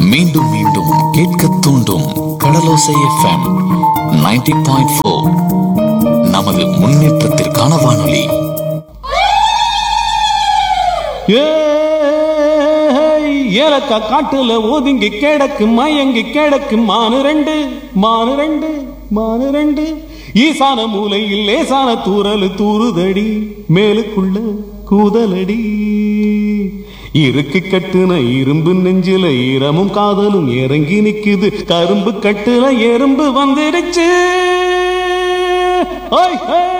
மீண்டும் மீண்டும் கேட்க தூண்டும் கடலோசை எஃப்எம் 90.4 பாயிண்ட் ஃபோர் நமது முன்னேற்றத்திற்கான வானொலி ஏய், ஏலக்கா காட்டுல ஒதுங்கி கிடக்கு மயங்கி கிடக்கு மானு ரெண்டு மானு ரெண்டு மானு ரெண்டு ஈசான மூலையில் லேசான தூறல் தூறுதடி மேலுக்குள்ள கூதலடி இருக்கு கட்டுன இரும்பு நெஞ்சில ஈரமும் காதலும் இறங்கி நிக்குது கரும்பு கட்டுல எறும்பு வந்துடுச்சு ஓய், ஹே